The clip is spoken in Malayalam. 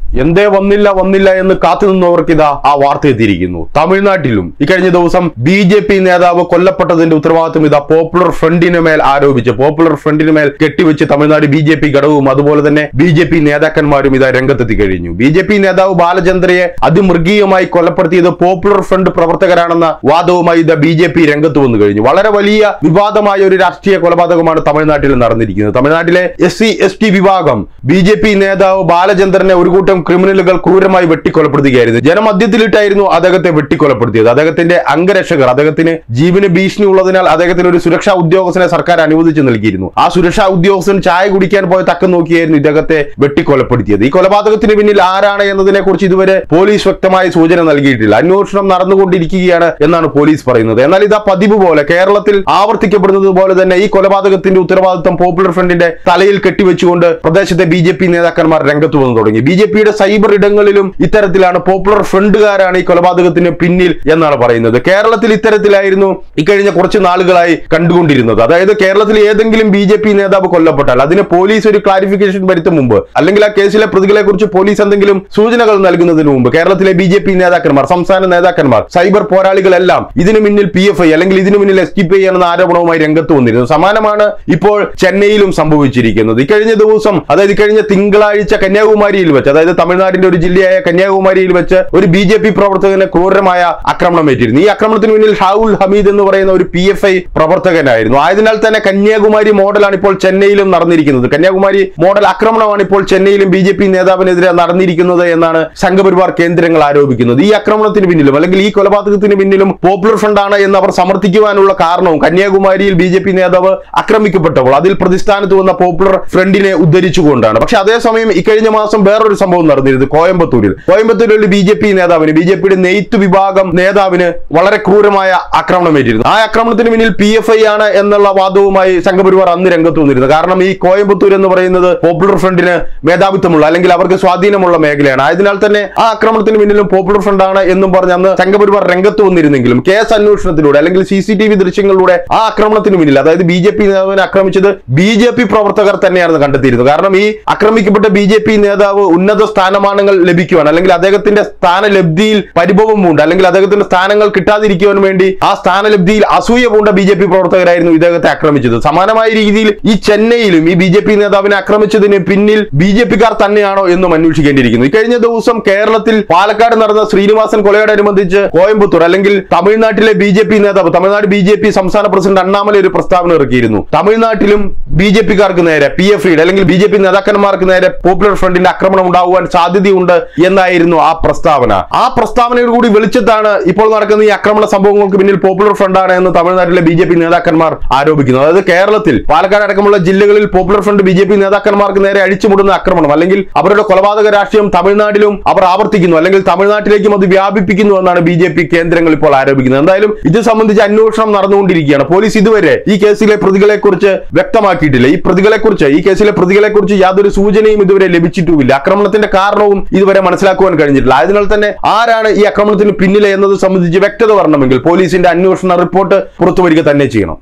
എന്തേ വന്നില്ല വന്നില്ല എന്ന് കാത്തുനിന്നവർക്ക് ഇതാ ആ വാർത്ത എത്തിയിരിക്കുന്നു തമിഴ്നാട്ടിലും ഇക്കഴിഞ്ഞ ദിവസം ബി ജെ പി നേതാവ് കൊല്ലപ്പെട്ടതിന്റെ ഉത്തരവാദിത്വം ഇതാ പോപ്പുലർ ഫ്രണ്ടിന് മേൽ ആരോപിച്ച് പോപ്പുലർ ഫ്രണ്ടിന് മേൽ കെട്ടിവെച്ച് തമിഴ്നാട് ബി ജെ പി ഘടകവും അതുപോലെ തന്നെ ബി ജെ പി നേതാക്കന്മാരും ഇതാ രംഗത്തെത്തി കഴിഞ്ഞു ബി ജെ പി നേതാവ് ബാലചന്ദ്രയെ അതിമൃഗീയമായി കൊലപ്പെടുത്തിയത് പോപ്പുലർ ഫ്രണ്ട് പ്രവർത്തകരാണെന്ന വാദവുമായി ഇതാ ബി ജെ പി രംഗത്ത് വന്നു കഴിഞ്ഞു വളരെ വലിയ വിവാദമായ ഒരു രാഷ്ട്രീയ കൊലപാതകമാണ് തമിഴ്നാട്ടിൽ നടന്നിരിക്കുന്നത് തമിഴ്നാട്ടിലെ എസ് സി എസ് ടി വിഭാഗം ബി ജെ പി നേതാവ് ബാലചന്ദ്രനെ ഒരു കൂട്ടം ക്രിമിനലുകൾ ക്രൂരമായി വെട്ടിക്കൊലപ്പെടുത്തുകയായിരുന്നു ജനമധ്യത്തിലിട്ടായിരുന്നു അദ്ദേഹത്തെ വെട്ടിക്കൊലപ്പെടുത്തിയത് അദ്ദേഹത്തിന്റെ അംഗരക്ഷകർ അദ്ദേഹത്തിന് ജീവന് ഭീഷണി ഉള്ളതിനാൽ അദ്ദേഹത്തിന് ഒരു സുരക്ഷാ ഉദ്യോഗസ്ഥനെ സർക്കാർ അനുവദിച്ചു നൽകിയിരുന്നു ആ സുരക്ഷാ ഉദ്യോഗസ്ഥൻ ചായ കുടിക്കാൻ പോയ തക്കം നോക്കിയായിരുന്നു ഇദ്ദേഹത്തെ വെട്ടിക്കൊലപ്പെടുത്തിയത് ഈ കൊലപാതകത്തിന് പിന്നിൽ ആരാണ് എന്നതിനെ കുറിച്ച് ഇതുവരെ പോലീസ് വ്യക്തമായ സൂചന നൽകിയിട്ടില്ല അന്വേഷണം നടന്നുകൊണ്ടിരിക്കുകയാണ് എന്നാണ് പോലീസ് പറയുന്നത് എന്നാൽ ഇതാ പതിവ് പോലെ കേരളത്തിൽ ആവർത്തിക്കപ്പെടുന്നത് പോലെ തന്നെ ഈ കൊലപാതകത്തിന്റെ ഉത്തരവാദിത്വം പോപ്പുലർ ഫ്രണ്ടിന്റെ തലയിൽ കെട്ടിവെച്ചുകൊണ്ട് പ്രദേശത്തെ ബി ജെ പി നേതാക്കന്മാർ രംഗത്ത് വന്നു തുടങ്ങി ബി ജെ പിയുടെ സൈബർ ഇടങ്ങളിലും ഇത്തരത്തിലാണ് പോപ്പുലർ ഫ്രണ്ടുകാരാണ് ഈ കൊലപാതകത്തിന് പിന്നിൽ എന്നാണ് പറയുന്നത് കേരളത്തിൽ ഇത്തരത്തിലായിരുന്നു ഇക്കഴിഞ്ഞ കുറച്ച് നാളുകളായി കണ്ടുകൊണ്ടിരുന്നത് അതായത് കേരളത്തിൽ ഏതെങ്കിലും ബി ജെ പി നേതാവ് കൊല്ലപ്പെട്ടാൽ അതിന് പോലീസ് ഒരു ക്ലാരിഫിക്കേഷൻ വരുത്തും മുമ്പ് അല്ലെങ്കിൽ ആ കേസിലെ പ്രതികളെ കുറിച്ച് പോലീസ് എന്തെങ്കിലും സൂചനകൾ നൽകുന്നതിന് മുമ്പ് കേരളത്തിലെ ബി ജെ പി നേതാക്കന്മാർ സംസ്ഥാന നേതാക്കന്മാർ സൈബർ പോരാളികളെല്ലാം ഇതിന് മുന്നിൽ പി എഫ് ഐ അല്ലെങ്കിൽ ഇതിന് മുന്നിൽ എസ് ടി പി ഐ എന്ന ആരോപണവുമായി രംഗത്ത് വന്നിരുന്നു സമാനമാണ് ഇപ്പോൾ ചെന്നൈയിലും സംഭവിച്ചിരിക്കുന്നത് ഇക്കഴിഞ്ഞ ദിവസം അതായത് ഇക്കഴിഞ്ഞ തിങ്കളാഴ്ച കന്യാകുമാരിയിൽ വെച്ച് അതായത് തമിഴ്നാടിന്റെ ഒരു ജില്ലയായ കന്യാകുമാരിയിൽ വെച്ച് ഒരു ബി ജെ പി പ്രവർത്തകന് ക്രൂരമായ ആക്രമണം ഏറ്റിരുന്നു ഈ ആക്രമണത്തിന് പിന്നിൽ ഷാവുൽ ഹമീദ് എന്ന് പറയുന്ന ഒരു പി എഫ് ഐ പ്രവർത്തകനായിരുന്നു ആയതിനാൽ തന്നെ കന്യാകുമാരി മോഡലാണ് ഇപ്പോൾ ചെന്നൈയിലും നടന്നിരിക്കുന്നത് കന്യാകുമാരി മോഡൽ ആക്രമണമാണ് ഇപ്പോൾ ചെന്നൈയിലും ബി ജെ പി നേതാവിനെതിരെ നടന്നിരിക്കുന്നത് എന്നാണ് സംഘപരിവാർ കേന്ദ്രങ്ങൾ ആരോപിക്കുന്നത് ഈ ആക്രമണത്തിന് പിന്നിലും അല്ലെങ്കിൽ ഈ കൊലപാതകത്തിന് പിന്നിലും പോപ്പുലർ ഫ്രണ്ടാണ് എന്ന് അവർ സമർത്ഥിക്കുവാനുള്ള കാരണവും കന്യാകുമാരിയിൽ ബി ജെ പി നേതാവ് ആക്രമിക്കപ്പെട്ടപ്പോൾ അതിൽ പ്രതിസ്ഥാനത്ത് വന്ന പോപ്പുലർ ഫ്രണ്ടിനെ ഉദ്ധരിച്ചുകൊണ്ടാണ് പക്ഷെ അതേസമയം ഇക്കഴിഞ്ഞ മാസം വേറൊരു സംഭവം നടന്നിരുന്നു കോയമ്പത്തൂരിൽ കോയമ്പത്തൂരിൽ ഒരു ബി ജെ പി നേതാവിന് ബി ജെ പിയുടെ നെയ്ത്ത് വിഭാഗം നേതാവിന് വളരെ ക്രൂരമായ ആക്രമണമേറ്റിരുന്നു ആ ആക്രമണത്തിന് പിന്നിൽ പി എഫ് ഐ ആണ് എന്നുള്ള വാദവുമായി സംഘപരിവാർ അന്ന് രംഗത്ത് വന്നിരുന്നു കാരണം ഈ കോയമ്പത്തൂർ എന്ന് പറയുന്നത് പോപ്പുലർ ഫ്രണ്ടിന് മേധാവിത്വമുള്ള അല്ലെങ്കിൽ അവർക്ക് സ്വാധീനമുള്ള മേഖലയാണ് ആയതിനാൽ തന്നെ ആ ആക്രമണത്തിന് പിന്നിലും പോപ്പുലർ ഫ്രണ്ടാണ് എന്നും പറഞ്ഞ് അന്ന് സംഘപരിവാർ രംഗത്ത് വന്നിരുന്നെങ്കിലും കേസ് അന്വേഷണത്തിലൂടെ അല്ലെങ്കിൽ സി സി ടി വി ദൃശ്യങ്ങളിലൂടെ ആ ആക്രമണത്തിന് പിന്നിൽ അതായത് ബി ജെ പി നേതാവിനെ ആക്രമിച്ചത് ബി ജെ പി പ്രവർത്തകർ തന്നെയാണെന്ന് കണ്ടെത്തിയിരുന്നത് കാരണം ഈ ആക്രമിക്കപ്പെട്ട ബി ജെ പി നേതാവ് ഉന്നത സ്ഥാനമാനങ്ങൾ ലഭിക്കുവാൻ അല്ലെങ്കിൽ അദ്ദേഹത്തിന്റെ സ്ഥാനലബ്ധിയിൽ പരിഭവം പൂണ്ട് അല്ലെങ്കിൽ അദ്ദേഹത്തിന്റെ സ്ഥാനങ്ങൾ കിട്ടാതിരിക്കുവാൻ വേണ്ടി ആ സ്ഥാനലബ്ധിയിൽ അസൂയ പൂണ്ട ബി ജെ പി പ്രവർത്തകരായിരുന്നു ഇദ്ദേഹത്തെ ആക്രമിച്ചത് സമാനമായ രീതിയിൽ ഈ ചെന്നൈയിലും ഈ ബി ജെ പി നേതാവിനെ ആക്രമിച്ചതിന് പിന്നിൽ ബി ജെ പിക്കാർ തന്നെയാണോ എന്നും അന്വേഷിക്കേണ്ടിയിരിക്കുന്നു ഇക്കഴിഞ്ഞ ദിവസം കേരളത്തിൽ പാലക്കാട് നടന്ന ശ്രീനിവാസൻ കൊലയോടനുബന്ധിച്ച് കോയമ്പത്തൂർ അല്ലെങ്കിൽ തമിഴ്നാട്ടിലെ ബി ജെ പി നേതാവ് തമിഴ്നാട് ബി ജെ പി സംസ്ഥാന പ്രസിഡന്റ് അണ്ണാമല ഒരു പ്രസ്താവന ഇറക്കിയിരുന്നു തമിഴ്നാട്ടിലും ബി ജെ പിക്കാർക്ക് നേരെ പി എഫ് ഐയുടെ അല്ലെങ്കിൽ ബി ജെ പി നേതാക്കന്മാർക്ക് നേരെ പോപ്പുലർ ഫ്രണ്ടിന്റെ ആക്രമണം ഉണ്ടാകുവാൻ സാധ്യതയുണ്ട് എന്നായിരുന്നു ആ പ്രസ്താവന ആ പ്രസ്താവനയോട് കൂടി വെളിച്ചത്താണ് ഇപ്പോൾ നടക്കുന്ന ഈ ആക്രമണ സംഭവങ്ങൾക്ക് പിന്നിൽ പോപ്പുലർ ഫ്രണ്ടാണ് എന്ന് തമിഴ്നാട്ടിലെ ബി ജെ പി നേതാക്കന്മാർ ആരോപിക്കുന്നു അതായത് കേരളത്തിൽ പാലക്കാട് അടക്കമുള്ള ജില്ലകളിൽ popular front B J P നേതാക്കന്മാർക്ക് നേരെ അഴിച്ചുമുടുന്ന ആക്രമണം അല്ലെങ്കിൽ അവരുടെ കൊലപാതക രാഷ്ട്രീയം തമിഴ്നാട്ടിലും അവർ ആവർത്തിക്കുന്നു അല്ലെങ്കിൽ തമിഴ്നാട്ടിലേക്കും അത് വ്യാപിപ്പിക്കുന്നു എന്നാണ് ബി ജെ പി കേന്ദ്രങ്ങൾ ഇപ്പോൾ ആരോപിക്കുന്നത് എന്തായാലും ഇത് സംബന്ധിച്ച് അന്വേഷണം നടന്നുകൊണ്ടിരിക്കുകയാണ് പോലീസ് ഇതുവരെ ഈ കേസിലെ പ്രതികളെ കുറിച്ച് വ്യക്തമാക്കിയിട്ടില്ല ഈ പ്രതികളെ കുറിച്ച് ഈ കേസിലെ പ്രതികളെ കുറിച്ച് യാതൊരു സൂചനയും ഇതുവരെ ലഭിച്ചിട്ടുമില്ല ആക്രമണത്തിന്റെ കാരണവും ഇതുവരെ മനസ്സിലാക്കുവാൻ കഴിഞ്ഞിട്ടില്ല ആയതിനാൽ തന്നെ ആരാണ് ഈ ആക്രമണത്തിന് പിന്നിലെ എന്നത് സംബന്ധിച്ച് വ്യക്തത വരണമെങ്കിൽ പോലീസിന്റെ അന്വേഷണ റിപ്പോർട്ട് പുറത്തുവരിക തന്നെ ചെയ്യണം